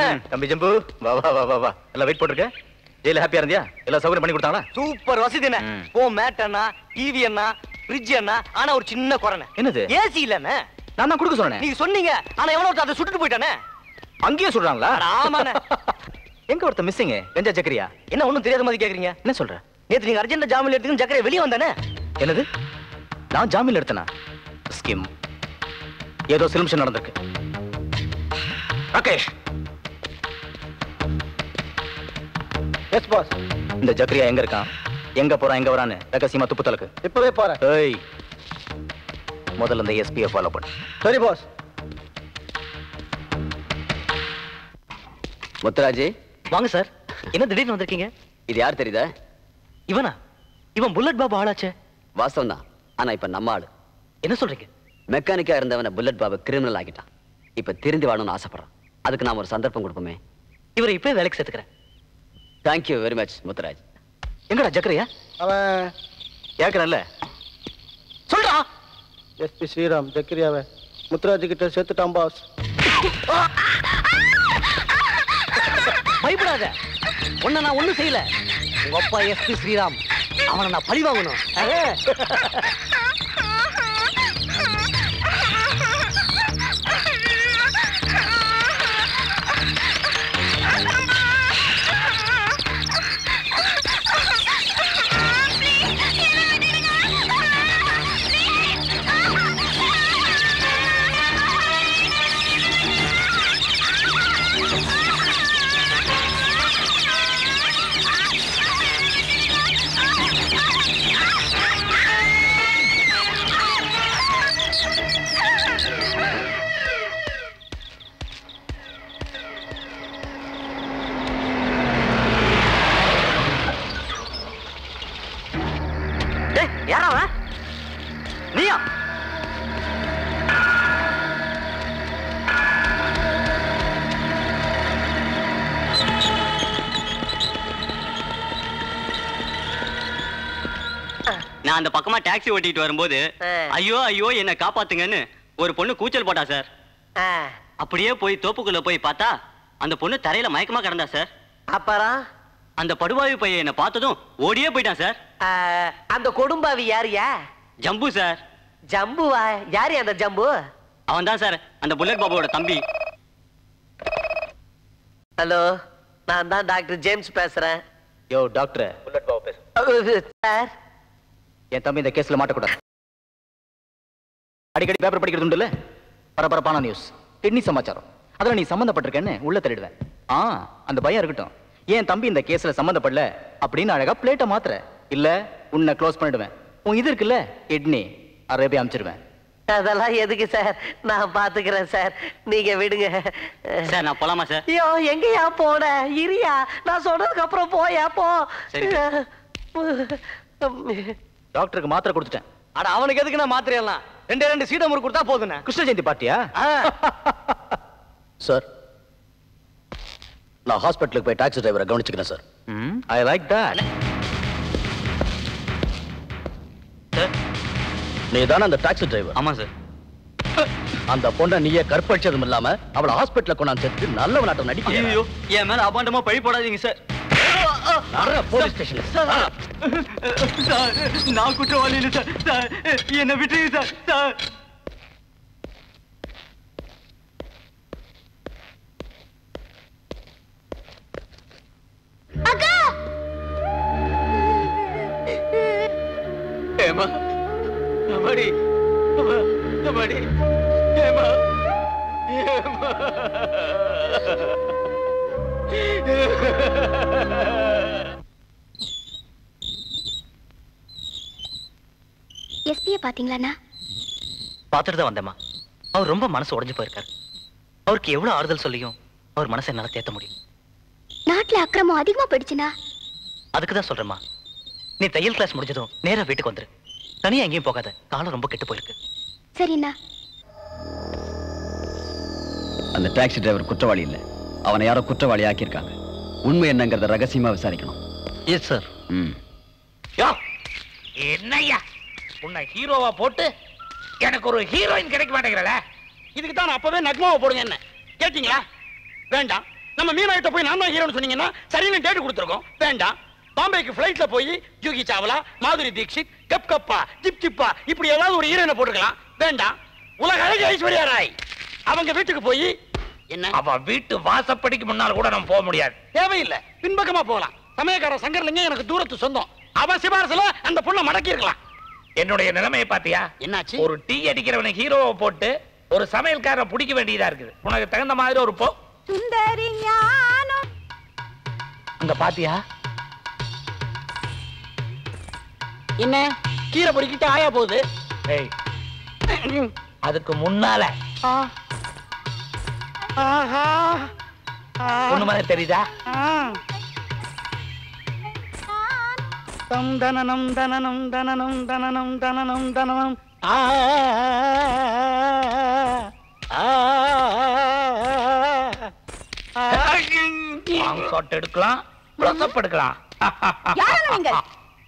தம்பி ஜம்பு வா வா வா வா வா எல்லாம் வெயிட் போட்டிருக்க ஜெயில ஹாப்பியா இருந்தியா எல்லாம் சௌகரியம் பண்ணி கொடுத்தாங்களா சூப்பர் வசதி என்ன ம். ஓ மேட் அண்ணா டிவி அண்ணா ஃப்ரிட்ஜ் அண்ணா ஆனா ஒரு சின்ன குறைன என்னது ஏசி இல்லண்ணே நான் தான் கொடுக்க சொன்னேன் நீங்க சொன்னீங்க ஆனா எவனோ ஒருத்தன் அதை சுட்டுட்டு போயிட்டானே அங்கேயே சொல்றாங்களா அட ஆமாண்ணே. எங்க ஒருத்த மிஸ்ஸிங் வெஞ்சா சக்கரியா என்ன ஒண்ணும் தெரியாத மாதிரி கேக்குறீங்க என்ன சொல்ற நேத்து நீங்க அர்ஜென்ட் ஜாமீன் எடுத்துக்கு ஜக்கரை வெளியே வந்தானே என்னது நான் ஜாமீன் எடுத்தனா ஸ்கிம் ஏதோ சிலிம்ஷன் நடந்திருக்கு ராகேஷ் எஸ் பாஸ் இந்த ஜக்ரியா எங்க இருக்கான் எங்க போறான் எங்க வரான்னு ரகசியமா துப்பு தலக்கு இப்பவே போறேன் ஏய் முதல்ல இந்த எஸ்பியை ஃபாலோ பண்ணு சரி பாஸ் முத்துராஜி வாங்க சார் என்ன திடீர்னு வந்திருக்கீங்க இது யார் தெரியுதா இவனா இவன் புல்லட் பாபு ஆளாச்சே வாஸ்தவம் தான் ஆனா இப்ப நம்ம ஆளு என்ன சொல்றீங்க மெக்கானிக்கா இருந்தவன புல்லட் பாபு கிரிமினல் ஆகிட்டான் இப்ப திருந்தி வாழணும்னு ஆசைப்படுறான் அதுக்கு நாம ஒரு சந்தர்ப்பம் கொடுப்போமே இவரை இப்பவே வேலைக்கு சேர்த்துக்கிறேன் தேங்க்யூ வெரி மச் முத்துராஜ் எங்கடா ஜக்ரியா அவன் கேக்குறேன்ல சொல்றா எஸ்பி ஸ்ரீராம் ஜக்கிரியாவை முத்துராஜ் கிட்ட சேர்த்துட்டான் பாஸ் பயப்படாத உன்னை நான் ஒண்ணும் செய்யல உங்க அப்பா எஸ்பி ஸ்ரீராம் அவனை நான் பழி வாங்கணும் டேய் யாரா அவன் நீயா நான் அந்த பக்கமா டாக்ஸி ஓட்டிட்டு வரும்போது ஆ. ஐயோ ஐயோ என்ன காப்பாத்துங்கன்னு ஒரு பொண்ணு கூச்சல் போட்டா சார் அப்படியே போய் தோப்புக்குள்ள போய் பார்த்தா அந்த பொண்ணு தரையில மயக்கமா கிடந்தா சார் அப்புறம் அந்த படுவாயு பையன் என்ன பார்த்ததும் ஓடியே போயிட்டான் சார் ஆ, அந்த கொடும்பாவி யாரியா ஜம்பு சார் ஜம்புவா யாரு அந்த ஜம்பு அவன் தான் சார் அந்த புல்லட் பாபுவோட தம்பி ஹலோ நான் தான் டாக்டர் ஜேம்ஸ் பேசுறேன் யோ டாக்டர் புல்லட் பாபு பேசு சார் என் தம்பி இந்த கேஸ்ல மாட்டக்கூடாது அடிக்கடி பேப்பர் படிக்கிறது உண்டுல்ல பரபரப்பான நியூஸ் கிட்னி சமாச்சாரம் அதுல நீ சம்பந்தப்பட்டிருக்கேன்னு உள்ள தள்ளிடுவேன் ஆ அந்த பயம் இருக்கட்டும் என் தம்பி இந்த கேஸ்ல சம்பந்தப்படல அப்படின்னு அழகா பிளேட்டை மாத்துற இல்ல உன்னை க்ளோஸ் பண்ணிடுவேன் உன் இது இருக்குல்ல கிட்னி அரேபியா அமிச்சிருவேன் அதெல்லாம் எதுக்கு சார் நான் பாத்துக்கிறேன் சார் நீங்க விடுங்க சார் நான் போலாமா சார் ஐயோ எங்கயா போன இரியா நான் சொன்னதுக்கு அப்புறம் போயா போ சரி. டாக்டருக்கு மாத்திரை கொடுத்துட்டேன் அட அவனுக்கு எதுக்கு நான் மாத்திரையெல்லாம் ரெண்டே ரெண்டு சீடம் முறுக்கு கொடுத்தா போதுண்ணே கிருஷ்ண ஜெயந்தி பார்ட்டியா சார் நான் ஹாஸ்பிட்டலுக்கு போய் டாக்ஸி டிரைவரை கவனிச்சுக்கிறேன் சார் ஐ லைக் தட் நீ தானே அந்த டாக்ஸி டிரைவர் ஆமா சார் அந்த பொண்ணை நீயே கற்பழிச்சதும் இல்லாம அவளை ஹாஸ்பிட்டல்ல கொண்டாந்து சேர்த்து நல்ல நாட்டம் ஐயோ நடிக்க என் மேல அபாண்டமா பழி போடாதீங்க சார் போலீஸ் ஸ்டேஷன்ல சார் நான் குற்றவாளி இல்லை சார் சார் என்னை விட்டுருங்க சார் சார் ஏமா அம்மாடி அம்மா அம்மாடி ஏமா ஏமா எஸ்பியை பாத்தீங்களாண்ணா பார்த்துட்டு தான் வந்தேம்மா அவர் ரொம்ப மனசு உடைஞ்சு போயிருக்காரு அவருக்கு எவ்வளவு ஆறுதல் சொல்லியும் அவர் மனசை என்னால தேத்த முடியும் நாட்டுல அக்கிரமம் அதிகமா போயிடுச்சுண்ணா அதுக்கு தான் சொல்றேம்மா நீ தையல் கிளாஸ் முடிஞ்சதும் நேரா வீட்டுக்கு வந்துரு தனியா எங்கேயும் போகாத காலம் ரொம்ப கெட்டு போயிருக்கு சரிண்ணா அந்த டாக்ஸி டிரைவர் குற்றவாளி இல்ல அவனை யாரோ குற்றவாளி ஆக்கியிருக்காங்க உண்மை என்னங்கறத ரகசியமா விசாரிக்கணும் எஸ் சார் ம் யோ என்னய்யா உன்னை ஹீரோவா போட்டு எனக்கு ஒரு ஹீரோயின் கிடைக்க மாட்டேங்கிறல இதுக்கு தான் நான் அப்பவே நக்மாவை போடுங்க என்ன கேட்டீங்களா வேண்டாம் நம்ம மீனாயிட்ட போய் நான் தான் ஹீரோன்னு சொன்னீங்கன்னா சரின்னு டேட் கொடுத்துருக்கோம் வேண்டாம் பாம்பேக்கு ஃபிளைட்ல போய் ஜூகி சாவ்லா மாதுரி தீக்ஷித் கப் கப்பா ஜிப் ஜிப்பா இப்படி ஏதாவது ஒரு ஹீரோயினை போட்டுக்கலாம் வேண்டாம் உலக அழகு ஐஸ்வர்யா ராய் அவங்க வீட்டுக்கு போய் என்ன அவ வீட்டு வாசப்படிக்கு முன்னால கூட நம்ம போக முடியாது தேவையில்லை பின்பக்கமா போகலாம் சமயக்கார சங்கர்லிங்க எனக்கு தூரத்து சொந்தம் அவ சிபாரசுல அந்த பொண்ணை மடக்கி இருக்கலாம் என்னுடைய நிலைமையை பாத்தியா என்னாச்சு ஒரு டீ அடிக்கிறவனை ஹீரோவை போட்டு ஒரு சமையல்காரரை பிடிக்க வேண்டியதா இருக்குது உனக்கு தகுந்த மாதிரி ஒரு போ சுந்தரி ஞானம் அங்க பாத்தியா என்ன கீரை பொறுக்கிட்டு ஆயா போகுது ஏய் அதுக்கு முன்னால ஆஹா ஒண்ணு மாதிரி தெரியுதா தம் தனனம் தனனம் தனனம் தனனம் தனனம் தனனம் ஆ ஆ லாங் ஷாட் எடுக்கலாம் க்ளோஸ்அப் எடுக்கலாம் யாரால நீங்கள்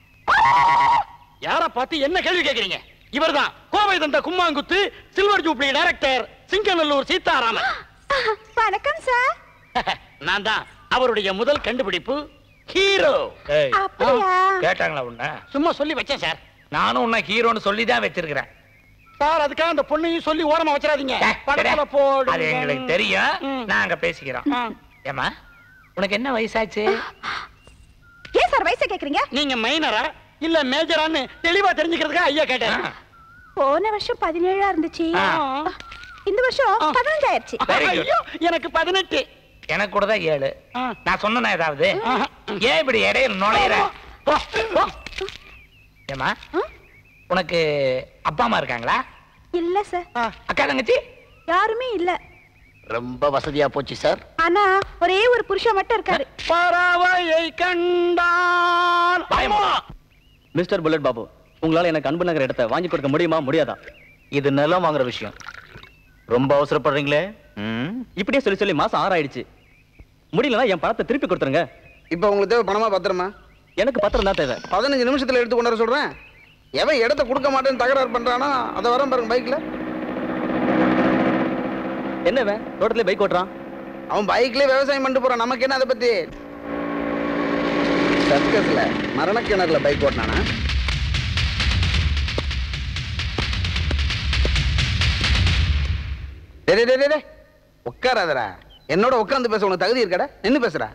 யார பார்த்து என்ன கேள்வி கேக்குறீங்க இவர்தான் கோவை தந்த கும்மாங்குத்து silver jubilee director Singanallur Seetharaman வணக்கம் சார் நான் தான் அவருடைய முதல் கண்டுபிடிப்பு ஹீரோ ஏய், அப்படியா கேட்டாங்களா உன்ன சும்மா சொல்லி வச்சேன் சார் நானும் உன்னை ஹீரோன்னு சொல்லி தான் வச்சிருக்கிறேன் சார் அதுக்காக அந்த பொண்ணையும் சொல்லி ஓரமா வச்சிடாதீங்க டேய், படத்துல டேய், போடு அது எங்களுக்கு தெரியும் ம். நாங்க பேசிக்கிறோம் ஆ. ஏமா உனக்கு என்ன வயசாச்சு ஏன் சார் வயசை கேக்குறீங்க நீங்க மைனரா இல்ல மேஜரான்னு தெளிவா தெரிஞ்சுக்கிறதுக்காக ஐயா கேட்டேன் ஆ. போன வருஷம் பதினேழா இருந்துச்சு ஆ. இந்த வருஷம் ஆ. பதினஞ்சாயிருச்சு Very good. ஐயோ எனக்கு பதினெட்டு எனக்கு கூட தான் ஏழு ஆ. நான் சொன்னேனா ஏதாவது ஆஹா. ஏன் இப்படி இடையில நுழையிற போ, போ. ஏம்மா உனக்கு அப்பா அம்மா இருக்காங்களா இல்ல சார் அக்கா தங்கச்சி யாருமே இல்ல ரொம்ப வசதியா போச்சு சார் ஆனா ஒரே ஒரு புருஷன் மட்டும் இருக்காரு பறவையை கண்டான் பயமா மிஸ்டர் புல்லட் பாபு உங்களால எனக்கு அன்பு நகர் இடத்தை வாங்கி கொடுக்க முடியுமா முடியாதா இது நிலம் வாங்குற விஷயம் ரொம்ப அவசரப்படுறீங்களே ம், இப்படியே சொல்லி சொல்லி மாசம் ஆறாயிடுச்சு முடியலன்னா என் பணத்தை திருப்பி கொடுத்துருங்க இப்போ உங்களுக்கு தேவை பணமா பத்திரமா எனக்கு பத்திரம் தான் தேவை பதினஞ்சு நிமிஷத்துல எடுத்து கொண்டு வர சொல்றேன் எவன் இடத்த கொடுக்க மாட்டேன்னு தகராறு பண்றானோ அதை வரேன் பாருங்க பைக்ல என்ன இவன்? ரோட்ல பைக் ஓட்டுறான் அவன் பைக்லயே விவசாயம் பண்ணிட்டு போறான் நமக்கு என்ன அதை பத்தி சர்க்கஸ்ல மரணக்கிணறுல பைக் ஓட்டினானா டேய் டேய், டேய், டேய். உட்காராதடா என்னோட உட்கார்ந்து பேச உனக்கு தகுதி இருக்கடா நின்னு பேசுறா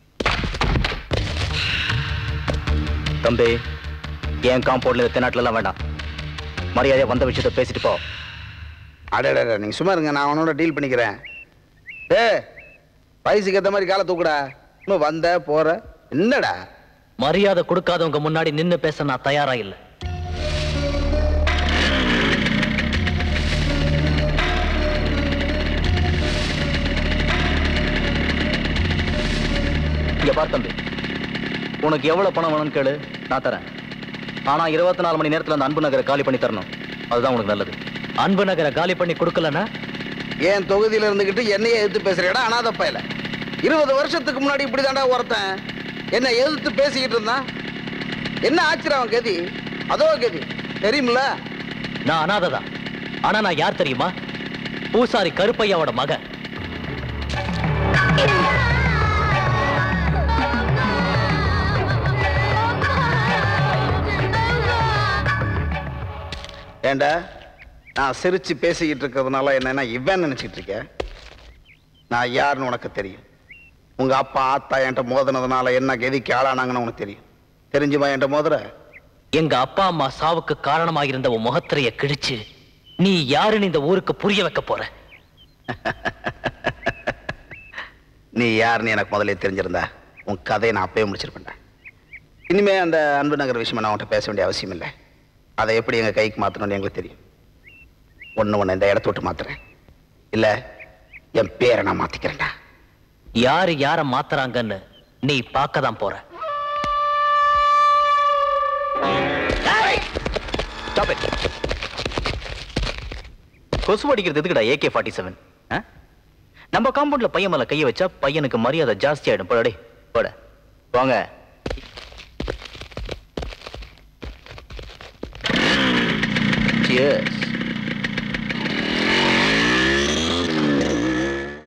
தம்பி என் காம்பவுண்ட்ல தென்னாட்டுல எல்லாம் வேண்டாம் மரியாதையா வந்த விஷயத்த பேசிட்டு போ அடடா நீங்க சும்மா இருங்க நான் அவனோட டீல் பண்ணிக்கிறேன் டேய் வயசுக்கு ஏத்த மாதிரி காலை தூக்குடா இன்னும் வந்த போற என்னடா மரியாதை கொடுக்காதவங்க முன்னாடி நின்னு பேச நான் தயாரா இல்ல இங்க பார் தம்பி உனக்கு எவ்வளவு பணம் வேணும்னு கேளு நான் தரேன் ஆனா இருபத்தி நாலு மணி நேரத்துல அந்த அன்பு நகரை காலி பண்ணி தரணும் அதுதான் உனக்கு நல்லது அன்பு நகரை காலி பண்ணி கொடுக்கலன்னா என் தொகுதியில இருந்துகிட்டு என்னையே எதிர்த்து பேசுறேடா அனாத பயல இருபது வருஷத்துக்கு முன்னாடி இப்படி தாண்டா ஒருத்தன் என்ன எதிர்த்து பேசிக்கிட்டு இருந்தான் என்ன ஆச்சுடா அவன் கதி அதோ கதி தெரியுமில்ல நான் அனாதைதான் ஆனா நான் யார் தெரியுமா பூசாரி கருப்பையாவோட மகன் ஏண்டா நான் சிரிச்சு பேசிக்கிட்டு இருக்கிறதுனால என்னன்னா இவன் நினைச்சிட்டு இருக்க நான் யாருன்னு உனக்கு தெரியும் உங்க அப்பா ஆத்தா என்கிட்ட மோதினதுனால என்ன கதிக்கு ஆளானாங்கன்னு உனக்கு தெரியும் தெரிஞ்சுமா என்கிட்ட மோதுற எங்க அப்பா அம்மா சாவுக்கு காரணமாயிருந்த உன் முகத்திரைய கிழிச்சு நீ யாருன்னு இந்த ஊருக்கு புரிய வைக்க போற நீ யாருன்னு எனக்கு முதல்ல தெரிஞ்சிருந்தா உன் கதையை நான் அப்பயே முடிச்சிருப்பேன்டா இனிமே அந்த அன்பு நகர் விஷயமா நான் உன்கிட்ட பேச வேண்டிய அவசியம் இல்லை அதை எப்படி எங்க கைக்கு மாத்தணும்னு எங்களுக்கு தெரியும் ஒண்ணு ஒண்ணு இந்த இடத்த விட்டு மாத்துறேன் இல்ல என் பேரை நான் மாத்திக்கிறேன்டா யாரு யார மாத்துறாங்கன்னு நீ பார்க்க தான் போற Stop it. கொசு அடிக்கிறது எதுக்குடா ஏகே ஃபார்ட்டி செவன் நம்ம காம்பவுண்ட்ல பையன் மேல கைய வச்சா பையனுக்கு மரியாதை ஜாஸ்தி ஆயிடும் போடா டேய் போட வாங்க Cheers.